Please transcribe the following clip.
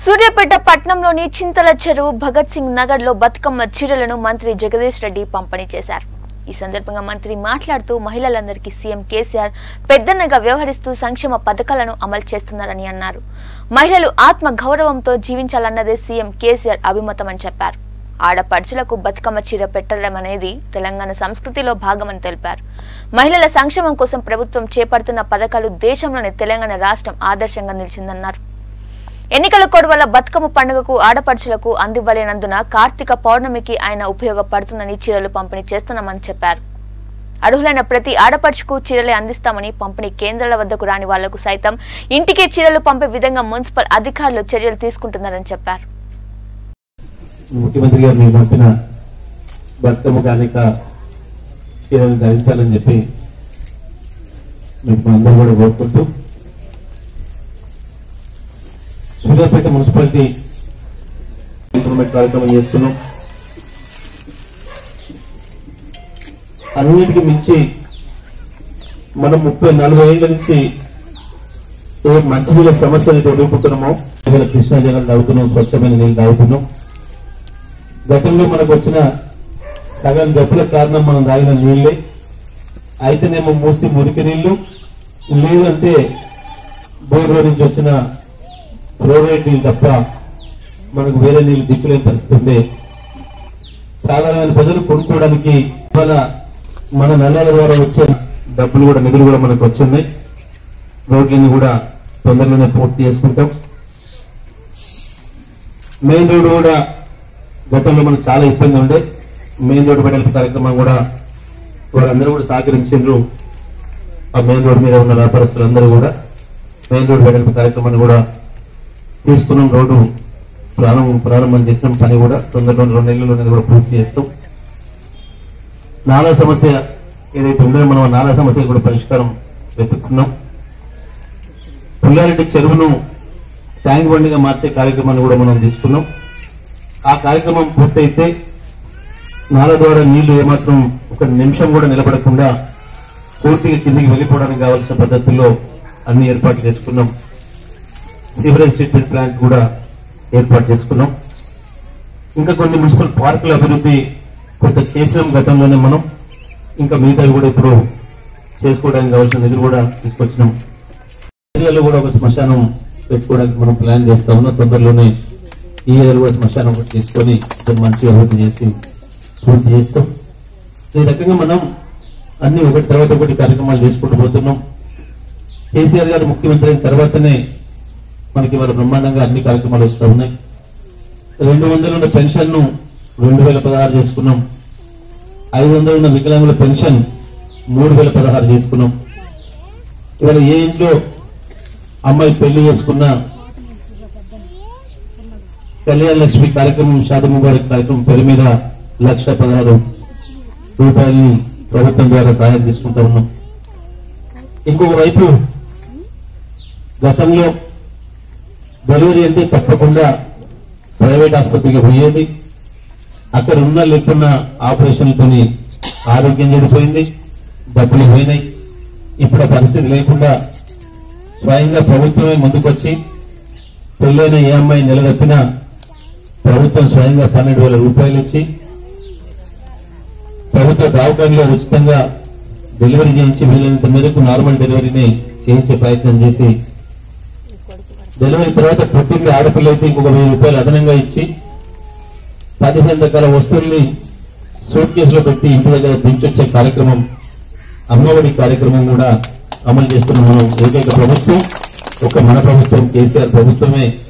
సూర్యాపేట పట్నంలోని చింతల చెరువు భగత్ సింగ్ నగర్ లో బతుకమ్మ చీరలను మంత్రి జగదీష్ రెడ్డి పంపిణీ చేశారు ఈ సందర్భంగా మంత్రి మాట్లాడుతూ మహిళలందరికీ సీఎం కేసీఆర్ పెద్దన్నగా వ్యవహరిస్తూ సంక్షేమ పథకాలను అమలు చేస్తున్నారని అన్నారు మహిళలు ఆత్మ గౌరవంతో జీవించాలన్నదే సీఎం కేసీఆర్ అభిమతమని చెప్పారు ఆడపడుచులకు బతుకమ్మ చీర పెట్టడం అనేది తెలంగాణ సంస్కృతిలో భాగమని తెలిపారు మహిళల సంక్షేమం కోసం ప్రభుత్వం చేపడుతున్న పథకాలు దేశంలోని తెలంగాణ రాష్ట్రం ఆదర్శంగా నిలిచిందన్నారు ఎన్నికల కోడ్ వల్ల బతుకమ్మ పండుగకు ఆడపడుచులకు అందివ్వలేనందున కార్తీక పౌర్ణమికి ఆయన ఉపయోగపడుతుందని చీరలు పంపిణీ చేస్తున్నామని చెప్పారు అర్హులైన ప్రతి ఆడపడుచుకు చీరలే అందిస్తామని పంపిణీ కేంద్రాల వద్దకు రాని వాళ్లకు సైతం ఇంటికే చీరలు పంపే విధంగా మున్సిపల్ అధికారులు చర్యలు తీసుకుంటున్నారని చెప్పారు ముఖ్యమంత్రి గారు మీకు పంపిన బతుకమ్మ కానిక చీరలు ధరించాలని చెప్పి మీకు అందరూ కూడా కోరుకుంటూ సూర్యాపేట మున్సిపాలిటీ ఇంప్రూవ్మెంట్ కార్యక్రమం చేసుకున్నాం అన్నిటికీ మించి మనం ముప్పై నలభై ఏళ్ల నుంచి ఏ మంచినీళ్ళ సమస్యలు ఎదుర్కొంటున్నామో ఇవాళ కృష్ణా జలాలు తాగుతున్నాం స్వచ్ఛమైన నీళ్ళు తాగుతున్నాం గతంలో మనకు వచ్చిన సగం జబ్బుల కారణం మనం తాగిన నీళ్ళే అయితేనేమో మూసి మురికి నీళ్లు లేదంటే బోర్లో నుంచి వచ్చిన ఫ్లోరైడ్ నీళ్ళు తప్ప మనకు వేరే నీళ్లు దిక్కులేని పరిస్థితి ఉంది సాధారణమైన ప్రజలు కొనుక్కోవడానికి ఇవాళ మన నల్లాల ద్వారా వచ్చే డబ్బులు కూడా నిధులు కూడా మనకు వచ్చిన్నాయి రోడ్లని కూడా తొందరలోనే పూర్తి చేసుకుంటాం మెయిన్ రోడ్ కూడా గతంలో మనకు చాలా ఇబ్బంది ఉండే మెయిన్ రోడ్ వెడల్పు కార్యక్రమం కూడా వాళ్ళందరూ కూడా సహకరించారు ఆ మెయిన్ రోడ్ మీద ఉన్న వ్యాపారస్తులందరూ కూడా మెయిన్ రోడ్ వెడల్పు కార్యక్రమాన్ని కూడా తీసుకున్నాం రోడ్డు ప్రారంభం ప్రారంభం చేసిన పని కూడా తొందరలో రెండు నెలల్లోనే కూడా పూర్తి చేస్తాం నాలా సమస్య ఏదైతే ఉందో మనం ఆ నాలా సమస్య కూడా పరిష్కారం వెతుక్కున్నాం పుల్లారెడ్డి చెరువును ట్యాంక్ బండిగా మార్చే కార్యక్రమాన్ని కూడా మనం తీసుకున్నాం ఆ కార్యక్రమం పూర్తయితే నాల ద్వారా నీళ్లు ఏమాత్రం ఒక నిమిషం కూడా నిలబడకుండా పూర్తిగా కిందికి వెళ్ళిపోవడానికి కావాల్సిన పద్ధతుల్లో అన్ని ఏర్పాటు చేసుకున్నాం సీవరేజ్ ట్రీట్మెంట్ ప్లాంట్ కూడా ఏర్పాటు చేసుకున్నాం ఇంకా కొన్ని మున్సిపల్ పార్కుల అభివృద్ధి కొంత చేసినాం గతంలోనే మనం ఇంకా మిగతావి కూడా ఇప్పుడు చేసుకోవడానికి కావాల్సిన నిధులు కూడా తీసుకొచ్చినాం ఏరియాలో కూడా ఒక శ్మశానం పెట్టుకోవడానికి మనం ప్లాన్ చేస్తా ఉన్నాం తొందరలోనే ఈ ఏరియాలో కూడా శ్మశానం ఒకటి తీసుకొని దాన్ని మంచిగా అభివృద్ధి చేసి పూర్తి చేస్తాం ఈ రకంగా మనం అన్ని ఒకటి తర్వాత ఒకటి కార్యక్రమాలు చేసుకుంటూ పోతున్నాం కేసీఆర్ గారు ముఖ్యమంత్రి అయిన తర్వాతనే మనకి ఇవాళ బ్రహ్మాండంగా అన్ని కార్యక్రమాలు వస్తూ ఉన్నాయి రెండు వందలు ఉన్న పెన్షన్ ను రెండు వేల పదహారు చేసుకున్నాం ఐదు వందలు ఉన్న వికలాంగుల పెన్షన్ మూడు వేల పదహారు చేసుకున్నాం ఇవాళ ఏ ఇంట్లో అమ్మాయి పెళ్లి చేసుకున్నా కళ్యాణ లక్ష్మి కార్యక్రమం షాది ముబారక్ కార్యక్రమం పేరు మీద లక్ష పదహారు రూపాయలని ప్రభుత్వం ద్వారా సహాయం తీసుకుంటా ఉన్నాం ఇంకొక వైపు గతంలో డెలివరీ అంటే తప్పకుండా ప్రైవేట్ ఆసుపత్రికి పోయేది అక్కడ ఉన్న లేకున్నా ఆపరేషన్లతోని ఆరోగ్యం చెడిపోయింది డబ్బులు పోయినాయి ఇప్పుడు ఆ పరిస్థితి లేకుండా స్వయంగా ప్రభుత్వమే ముందుకొచ్చి పెళ్ళైన ఏ అమ్మాయి నిలదప్పినా ప్రభుత్వం స్వయంగా పన్నెండు వేల రూపాయలు ఇచ్చి ప్రభుత్వ దవాఖానలో ఉచితంగా డెలివరీ చేయించి వీలైనంత మేరకు నార్మల్ డెలివరీని చేయించే ప్రయత్నం చేసి డెలివరీ తర్వాత పుట్టింది ఆడపిల్ల అయితే ఇంకొక వెయ్యి రూపాయలు అదనంగా ఇచ్చి పదిహేను రకాల వస్తువుల్ని సూట్ కేసులో పెట్టి ఇంటి దగ్గర దించొచ్చే కార్యక్రమం అమ్మఒడి కార్యక్రమం కూడా అమలు చేస్తున్న మనం ఏకైక ప్రభుత్వం ఒక మన ప్రభుత్వం కేసీఆర్ ప్రభుత్వమే